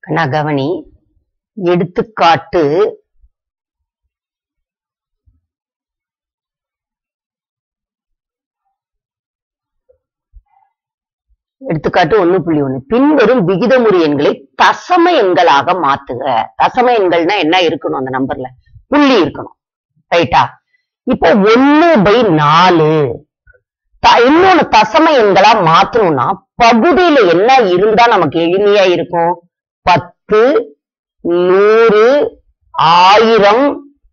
கண்ணா கவனி எடுத்துக்காட்டு எடுத்துக்காட்டு ஒண்ணு புள்ளி ஒண்ணு பின்வரும் விகிதமுறு எண்களை தசம எண்களாக மாத்துக தசம எண்கள்னா என்ன இருக்கணும் அந்த நம்பர்ல புள்ளி இருக்கணும் ரைட்டா இப்போ ஒண்ணு பை நாலு த- இன்னொன்னு தசம எண்களா மாத்தணும்னா பகுதியில என்ன இருந்தா நமக்கு எளிமையா இருக்கும் பத்து நூறு ஆயிரம்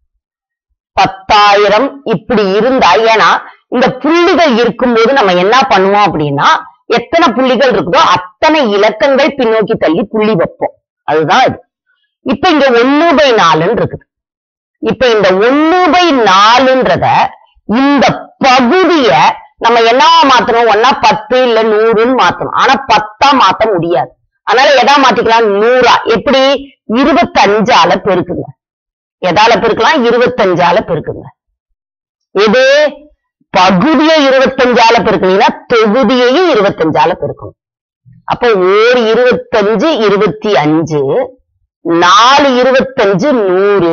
பத்தாயிரம் இப்படி இருந்தா ஏன்னா இந்த புள்ளிகள் இருக்கும்போது நம்ம என்ன பண்ணுவோம் அப்படின்னா எத்தனை புள்ளிகள் இருக்குதோ அத்தனை இலக்கங்கள் பின்னோக்கி தள்ளி புள்ளி வைப்போம் அதுதான் இது இப்ப இங்க ஒண்ணு பை நாலுன்னு இருக்குது இப்ப இந்த ஒண்ணு பை நாலுன்றத இந்த பகுதிய நம்ம என்னவா மாத்தணும் ஒன்னா பத்து இல்ல நூறுன்னு மாத்தணும் ஆனா பத்தா மாத்த முடியாது அதனால எதா மாத்திக்கலாம் நூறா எப்படி இருபத்தஞ்சால பெருக்குங்க எதால பெருக்கலாம் இருபத்தஞ்சால பெருக்குங்க எது பகுதியை இருபத்தஞ்சால பெருக்குனீங்கன்னா தொகுதியையும் இருபத்தஞ்சால பெருக்கணும் அப்போ ஓர் இருபத்தஞ்சு இருபத்தி அஞ்சு நாலு இருபத்தஞ்சு நூறு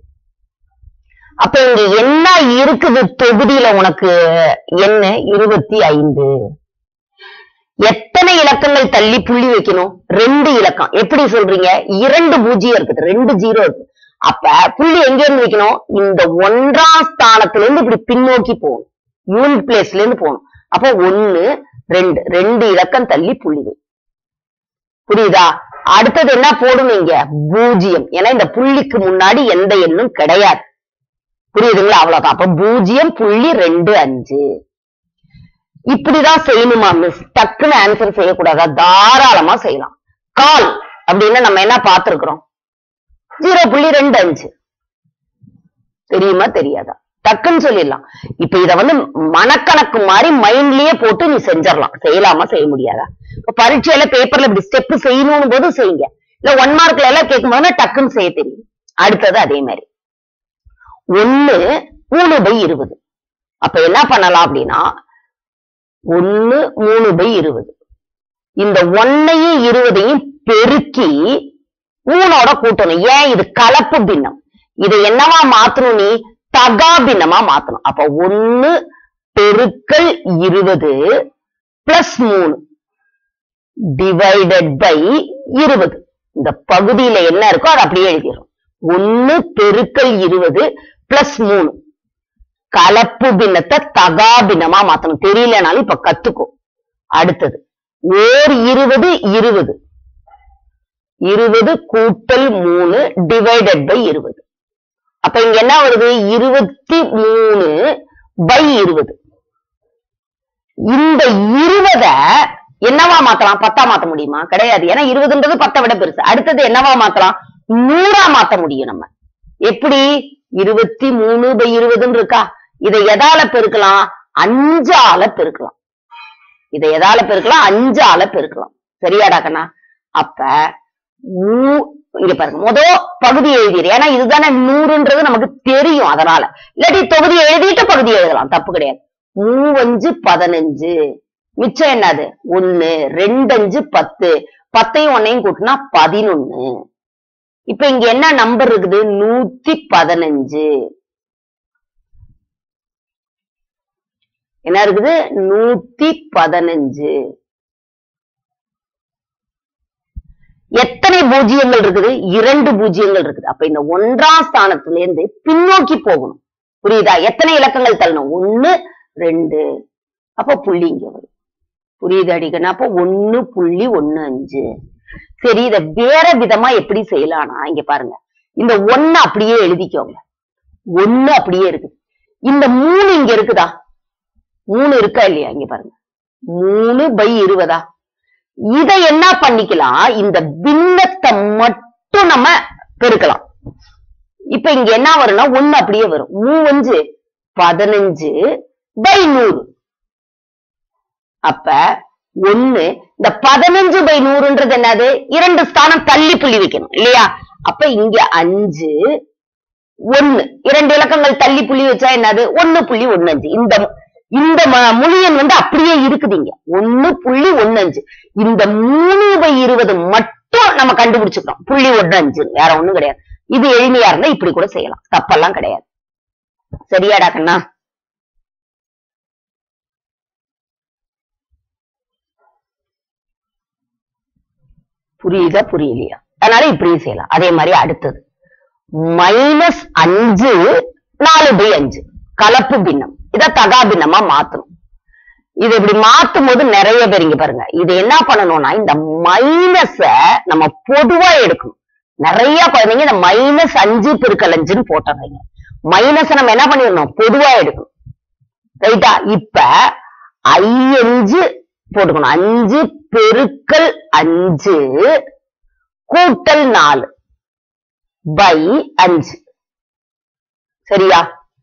அப்ப இங்க என்ன இருக்குது தொகுதியில உனக்கு என்ன இருபத்தி ஐந்து எத்தனை இலக்கங்கள் தள்ளி புள்ளி வைக்கணும் ரெண்டு இலக்கம் எப்படி சொல்றீங்க இரண்டு பூஜ்ஜியம் இருக்குது ரெண்டு ஜீரோ இருக்கு அப்ப புள்ளி எங்க இருந்து வைக்கணும் இந்த ஒன்றாம் ஸ்தானத்துல இருந்து இப்படி பின்னோக்கி போகணும் யூனிட் பிளேஸ்ல இருந்து போகணும் அப்ப ஒண்ணு ரெண்டு ரெண்டு இலக்கம் தள்ளி புள்ளி வை புரியுதா அடுத்தது என்ன போடணும் இங்க பூஜ்ஜியம் ஏன்னா இந்த புள்ளிக்கு முன்னாடி எந்த எண்ணும் கிடையாது புரியுதுங்களா அவ்வளவுதான் அப்ப பூஜ்ஜியம் புள்ளி ரெண்டு அஞ்சு இப்படிதான் செய்யணுமா மிஸ் டக்குன்னு ஆன்சர் செய்யக்கூடாதா தாராளமா செய்யலாம் கால் அப்படின்னு நம்ம என்ன பார்த்திருக்கிறோம் ஜீரோ புள்ளி ரெண்டு அஞ்சு தெரியுமா தெரியாதா டக்குன்னு சொல்லிடலாம் இப்ப இத வந்து மனக்கணக்கு மாதிரி மைண்ட்லயே போட்டு நீ செஞ்சிடலாம் செய்யலாமா செய்ய முடியாதா இப்ப பரீட்சையில பேப்பர்ல இப்படி ஸ்டெப் செய்யணும் போது செய்யுங்க இல்ல ஒன் மார்க்ல எல்லாம் கேட்கும் போது டக்குன்னு செய்ய தெரியும் அடுத்தது அதே மாதிரி ஒண்ணு மூணு பை இருபது அப்ப என்ன பண்ணலாம் அப்படின்னா ஒண்ணு மூணு பை இருபது இந்த ஒன்னையும் இருபதையும் பெருக்கி மூணோட கூட்டணும் ஏன் இது கலப்பு பின்னம் இதை என்னவா மாத்தணும் நீ தகா பின்னமா மாத்தணும் அப்ப ஒண்ணு பெருக்கல் இருபது பிளஸ் மூணு டிவைடட் பை இருபது இந்த பகுதியில என்ன இருக்கோ அதை அப்படியே எழுதிடும் ஒண்ணு பெருக்கல் இருபது பிளஸ் மூணு கலப்பு பின்னத்தை தகா பின்னமா மாத்தணும் தெரியலனாலும் இப்ப கத்துக்கோ அடுத்தது ஓர் இருபது இருபது இருபது கூட்டல் மூணு டிவைடட் பை இருபது அப்ப இங்க என்ன வருது இருபத்தி மூணு பை இருபது இந்த இருபத என்னவா மாத்தலாம் பத்தா மாத்த முடியுமா கிடையாது ஏன்னா இருபதுன்றது பத்தை விட பெருசு அடுத்தது என்னவா மாத்தலாம் நூறா மாத்த முடியும் நம்ம எப்படி இருபத்தி மூணு பை இருபதுன்னு இருக்கா இதை எதால பெருக்கலாம் அஞ்சால பெருக்கலாம் இதை எதால பெருக்கலாம் அஞ்சால பெருக்கலாம் சரியாடா கண்ணா அப்ப மூ- இங்க பாருங்க முத பகுதி எழுதிடு ஏன்னா இதுதானே நூறுன்றது நமக்கு தெரியும் அதனால இல்லாட்டி தொகுதி எழுதிட்டு பகுதி எழுதலாம் தப்பு கிடையாது மூவஞ்சு பதினஞ்சு மிச்சம் என்னது ஒண்ணு ரெண்டஞ்சு பத்து பத்தையும் ஒன்னையும் கூட்டினா பதினொன்னு இப்ப இங்க என்ன நம்பர் இருக்குது நூத்தி பதினஞ்சு என்ன இருக்குது நூத்தி பதினஞ்சு எத்தனை பூஜ்ஜியங்கள் இருக்குது இரண்டு பூஜ்ஜியங்கள் இருக்குது அப்ப இந்த ஒன்றாம் ஸ்தானத்துல இருந்து பின்னோக்கி போகணும் புரியுதா எத்தனை இலக்கங்கள் தள்ளணும் ஒண்ணு ரெண்டு அப்ப புள்ளி இங்க வரும் புரியுது அடிக்கணும் அப்ப ஒண்ணு புள்ளி ஒண்ணு அஞ்சு சரி இத வேற விதமா எப்படி செய்யலாம்னா இங்க பாருங்க இந்த ஒண்ணு அப்படியே எழுதிக்கோங்க ஒண்ணு அப்படியே இருக்குது இந்த மூணு இங்க இருக்குதா மூணு இருக்கா இல்லையா இங்க பாருங்க மூணு பை இருபதா இத என்ன பண்ணிக்கலாம் இந்த பின்னத்தை மட்டும் நம்ம பெருக்கலாம் இப்ப இங்க என்ன வரும்னா ஒண்ணு அப்படியே வரும் மூவஞ்சு பதினஞ்சு பை நூறு அப்ப ஒண்ணு இந்த பதினஞ்சு பை நூறுன்றது என்னது இரண்டு ஸ்தானம் தள்ளி புள்ளி வைக்கணும் இல்லையா அப்ப இங்க அஞ்சு ஒண்ணு இரண்டு இலக்கங்கள் தள்ளி புள்ளி வச்சா என்னது ஒண்ணு புள்ளி ஒண்ணு அஞ்சு இந்த இந்த ம- முழியன் வந்து அப்படியே இருக்குது இங்க ஒண்ணு புள்ளி ஒண்ணு அஞ்சு இந்த மூணு பை இருபது மட்டும் மட்டும் நம்ம கண்டுபிடிச்சுக்கிறோம் புள்ளி ஒன்று அஞ்சு வேற ஒண்ணும் கிடையாது இது எளிமையா இருந்தா இப்படி கூட செய்யலாம் தப்பெல்லாம் கிடையாது சரியாடா கண்ணா புரியுதா புரியலையா அதனால இப்படியும் செய்யலாம் அதே மாதிரி அடுத்தது மைனஸ் அஞ்சு நாலு பை அஞ்சு கலப்பு பின்னம் இத தகா பின்னமா மாத்தணும் இது இப்படி மாத்தும் போது நிறைய பேர் இங்க பாருங்க இது என்ன பண்ணணும்னா இந்த மைனஸ நம்ம பொதுவா எடுக்கணும் நிறைய குழந்தைங்க இந்த மைனஸ் அஞ்சு பெருக்கல் அஞ்சுன்னு போட்டுறீங்க மைனஸ் நம்ம என்ன பண்ணிடணும் பொதுவா எடுக்கணும் ரைட்டா இப்ப ஐயஞ்சு போட்டுக்கணும் அஞ்சு பெருக்கல் அஞ்சு கூட்டல் நாலு பை அஞ்சு சரியா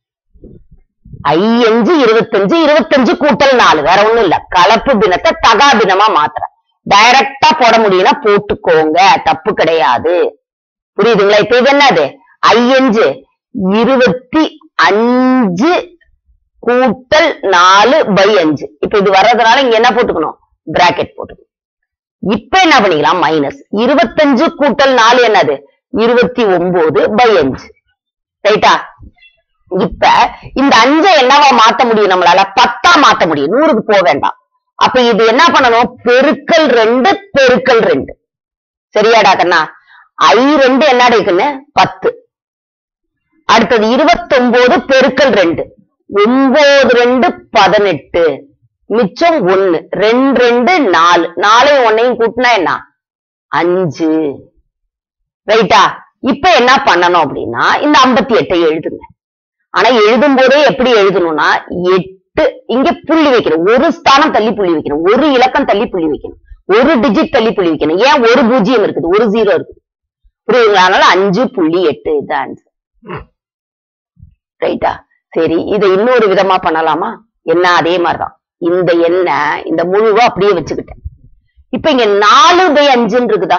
ஐயஞ்சு இருபத்தஞ்சு இருபத்தஞ்சு கூட்டல் நாலு வேற ஒண்ணும் இல்ல கலப்பு பின்னத்தை தகா பின்னமா மாத்துறேன் டைரக்டா போட முடியும்னா போட்டுக்கோங்க தப்பு கிடையாது புரியுதுங்களா இப்ப இது என்னது ஐயஞ்சு இருபத்தி அஞ்சு கூட்டல் நாலு பை அஞ்சு இப்ப இது வர்றதுனால இங்க என்ன போட்டுக்கணும் பிராக்கெட் போட்டுக்கணும் இப்ப என்ன பண்ணிக்கலாம் மைனஸ் இருபத்தஞ்சு கூட்டல் நாலு என்னது இருபத்தி ஒன்பது பை அஞ்சு ரைட்டா இப்ப இந்த அஞ்சை என்னவா மாத்த முடியும் நம்மளால பத்தா மாத்த முடியும் நூறுக்கு போக வேண்டாம் அப்ப இது என்ன பண்ணணும் பெருக்கல் ரெண்டு பெருக்கல் ரெண்டு சரியாடா கண்ணா ஐ ரெண்டு என்ன இருக்குன்னு பத்து அடுத்தது இருபத்தொன்பது பெருக்கல் ரெண்டு ஒன்பது ரெண்டு பதினெட்டு மிச்சம் ஒண்ணு ரெண்டு ரெண்டு நாலு நாலையும் ஒன்னையும் கூட்டினா என்ன அஞ்சு ரைட்டா இப்ப என்ன பண்ணணும் அப்படின்னா இந்த ஐம்பத்தி எட்டை எழுதுங்க ஆனா எழுதும் போதே எப்படி எழுதணும்னா எட்டு இங்க புள்ளி வைக்கணும் ஒரு ஸ்தானம் தள்ளி புள்ளி வைக்கணும் ஒரு இலக்கம் தள்ளி புள்ளி வைக்கணும் ஒரு டிஜிட் தள்ளி புள்ளி வைக்கணும் ஏன் ஒரு பூஜ்ஜியம் இருக்குது ஒரு ஜீரோ இருக்குது புரியுதுங்களா அதனால அஞ்சு புள்ளி எட்டு இது ஆன்சர் ரைட்டா சரி இதை இன்னொரு விதமா பண்ணலாமா என்ன அதே மாதிரிதான் இந்த எண்ணை இந்த முழுவா அப்படியே வச்சுக்கிட்டேன் இப்ப இங்க நாலு பை அஞ்சுன்னு இருக்குதா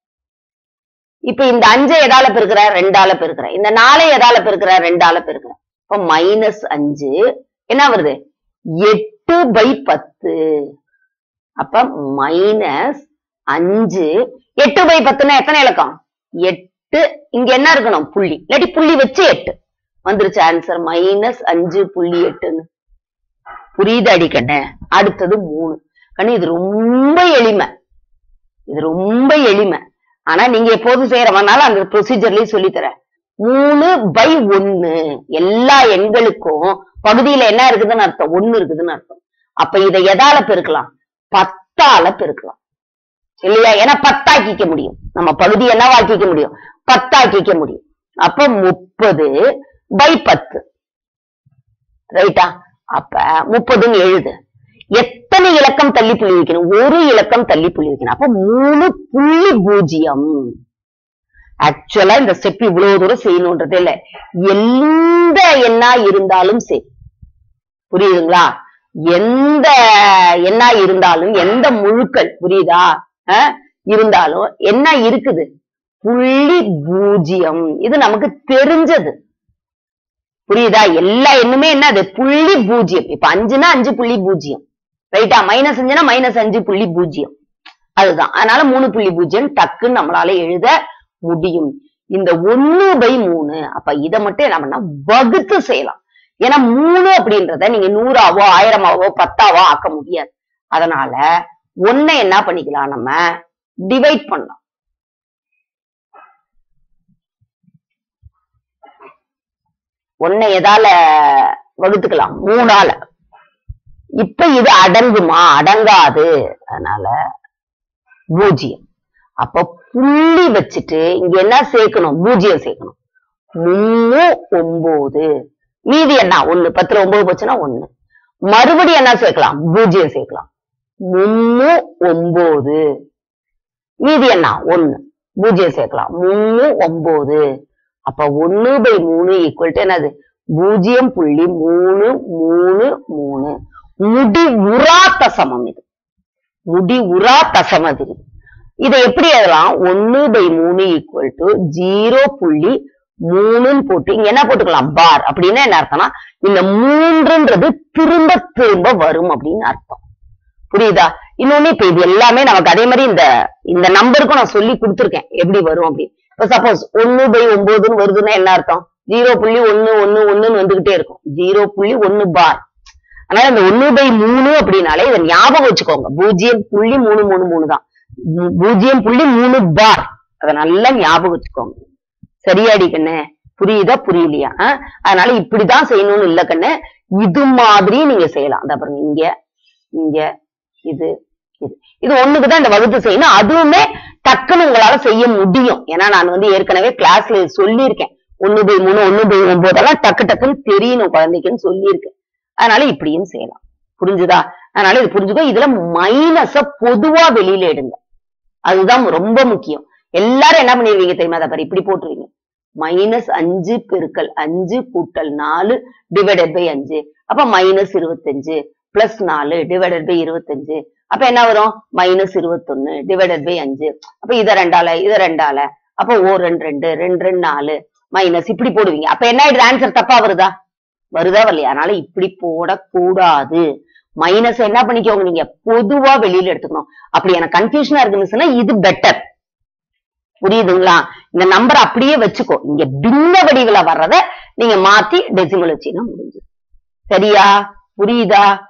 இப்ப இந்த அஞ்சை எதால பெருக்கிற ரெண்டால பெருக்கிற இந்த நாலை எதால பெருக்கிற ரெண்டால பெருக்கிற இப்ப மைனஸ் அஞ்சு என்ன வருது எட்டு பை பத்து அப்ப மைனஸ் அஞ்சு எட்டு பை பத்துன்னா எத்தனை இலக்கம் எட்டு இங்க என்ன இருக்கணும் புள்ளி இல்லாட்டி புள்ளி வச்சு எட்டு வந்துருச்சு ஆன்சர் மைனஸ் அஞ்சு புள்ளி எட்டுன்னு புரியுது அடி கண்ணு அடுத்தது மூணு கண்ணு இது ரொம்ப எளிமை இது ரொம்ப எளிமை ஆனா நீங்க எப்போதும் செய்யறவனால அந்த ப்ரொசீஜர்லயும் சொல்லித்தரேன் மூணு பை ஒன்னு எல்லா எண்களுக்கும் பகுதியில என்ன இருக்குதுன்னு அர்த்தம் ஒண்ணு இருக்குதுன்னு அர்த்தம் அப்ப இதை எதால பெருக்கலாம் பத்தால பெருக்கலாம் இல்லையா ஏன்னா பத்தாக்கிக்க முடியும் நம்ம பகுதி என்னவாக்கிக்க முடியும் பத்தாக்கிக்க முடியும் அப்ப முப்பது பை பத்து ரைட்டா அப்ப முப்பதுன்னு எழுது எத்தனை இலக்கம் தள்ளி புள்ளி வைக்கணும் ஒரு இலக்கம் தள்ளி புள்ளி வைக்கணும் அப்ப மூணு புள்ளி பூஜ்ஜியம் ஆக்சுவலா இந்த ஸ்டெப் இவ்வளவு தூரம் செய்யணும்ன்றது இல்ல எந்த எண்ணா இருந்தாலும் சரி புரியுதுங்களா எந்த எண்ணா இருந்தாலும் எந்த முழுக்கள் புரியுதா அஹ், இருந்தாலும் என்ன இருக்குது புள்ளி பூஜ்ஜியம் இது நமக்கு தெரிஞ்சது புரியுதா எல்லா எண்ணுமே என்னது புள்ளி பூஜ்ஜியம் இப்ப அஞ்சுனா அஞ்சு புள்ளி பூஜ்ஜியம் ரைட்டா மைனஸ் அஞ்சுனா மைனஸ் அஞ்சு புள்ளி பூஜ்ஜியம் அதுதான் அதனால மூணு புள்ளி பூஜ்ஜியம் டக்குன்னு நம்மளால எழுத முடியும் இந்த ஒண்ணு பை மூணு அப்ப இதை மட்டும் என்ன பண்ணா வகுத்து செய்யலாம் ஏன்னா மூணு அப்படின்றத நீங்க நூறாவோ ஆயிரமாவோ பத்தாவோ ஆக்க முடியாது அதனால ஒன்னை என்ன பண்ணிக்கலாம் நம்ம டிவைட் பண்ணலாம் ஒன்னை எதால வகுத்துக்கலாம் மூணால இப்ப இது அடங்குமா அடங்காது அதனால பூஜ்ஜியம் அப்ப புள்ளி வச்சுட்டு இங்க என்ன சேர்க்கணும் பூஜ்ஜியம் சேர்க்கணும் மூணு ஒன்பது மீதி என்ன ஒண்ணு பத்துல ஒன்பது போச்சுன்னா ஒண்ணு மறுபடியும் என்ன சேர்க்கலாம் பூஜ்ஜியம் சேர்க்கலாம் மூணு ஒன்பது மீதி என்ன ஒண்ணு பூஜ்ஜியம் சேர்க்கலாம் மூணு ஒன்பது அப்ப ஒண்ணு பை மூணு ஈக்குவல் டு என்னது பூஜ்ஜியம் புள்ளி மூணு மூணு மூணு முடி உரா தசமம் இது முடி உரா தசமம் இது இதை எப்படி எழுதலாம் ஒண்ணு பை மூணு ஈக்குவல் டு ஜீரோ புள்ளி மூணுன்னு போட்டு இங்க என்ன போட்டுக்கலாம் பார் அப்படின்னா என்ன அர்த்தம்னா இந்த மூன்றுன்றது திரும்ப திரும்ப வரும் அப்படின்னு அர்த்தம் புரியுதா இன்னொன்னு இப்ப இது எல்லாமே நமக்கு அதே மாதிரி இந்த இந்த நம்பருக்கும் நான் சொல்லி கொடுத்துருக்கேன் எப்படி வரும் அப்படி இப்ப சப்போஸ் ஒண்ணு பை ஒன்பதுன்னு வருதுன்னா என்ன அர்த்தம் ஜீரோ புள்ளி ஒண்ணு ஒண்ணு ஒண்ணுன்னு வந்துகிட்டே இருக்கும் ஜீரோ புள்ளி ஒண்ணு பார் அதனால இந்த ஒண்ணு பை மூணு அப்படின்னாலே இதை ஞாபகம் வச்சுக்கோங்க பூஜ்ஜியம் புள்ளி மூணு மூணு மூணு தான் பூ- பூஜ்ஜியம் புள்ளி மூணு பார் அதை நல்லா ஞாபகம் வச்சுக்கோங்க சரியாடி கண்ணு புரியுதா புரியலையா ஆ? அதனால இப்படிதான் செய்யணும்னு இல்ல கண்ணு இது மாதிரி நீங்க செய்யலாம் அத பாருங்க இங்க இங்க இது இது இது ஒண்ணுக்கு தான் இந்த வகுப்பு செய்யணும் அதுவுமே டக்குன்னு உங்களால செய்ய முடியும் ஏன்னா நான் வந்து ஏற்கனவே கிளாஸ்ல சொல்லியிருக்கேன் ஒண்ணு பை மூணு ஒண்ணு பை ஒன்பதெல்லாம் டக்கு டக்குன்னு தெரியணும் குழந்தைக்குன்னு சொல்லியிருக்கேன் அதனால இப்படியும் செய்யலாம் புரிஞ்சுதா அதனால இது புரிஞ்சுக்கோ இதுல மைனஸ பொதுவா வெளியில எடுங்க அதுதான் ரொம்ப முக்கியம் எல்லாரும் என்ன பண்ணிருவீங்க தெரியுமா அதை பாரு இப்படி போட்டுருவீங்க மைனஸ் அஞ்சு பெருக்கல் அஞ்சு கூட்டல் நாலு டிவைடட் பை அஞ்சு அப்ப மைனஸ் இருபத்தஞ்சு பிளஸ் நாலு டிவைடட் பை இருபத்தஞ்சு அப்ப என்ன வரும் மைனஸ் இருபத்தொன்னு டிவைடட் பை அஞ்சு அப்ப இத ரெண்டால இத ரெண்டால அப்ப ஓ ரெண்டு ரெண்டு ரெண்டு ரெண்டு நாலு மைனஸ் இப்படி போடுவீங்க அப்ப என்ன ஆயிடுது ஆன்சர் தப்பா வருதா வருதா வரலையா அதனால இப்படி போடக்கூடாது மைனஸ் என்ன பண்ணிக்கோங்க நீங்க பொதுவா வெளியில எடுத்துக்கணும் அப்படி எனக்கு கன்ஃபியூஷனா இருக்கு மிஸ்னா இது பெட்டர் புரியுதுங்களா இந்த நம்பர் அப்படியே வச்சுக்கோ இங்க பின்ன வடிவுல வர்றத நீங்க மாத்தி டெசிமல் வச்சீங்கன்னா முடிஞ்சு சரியா புரியுதா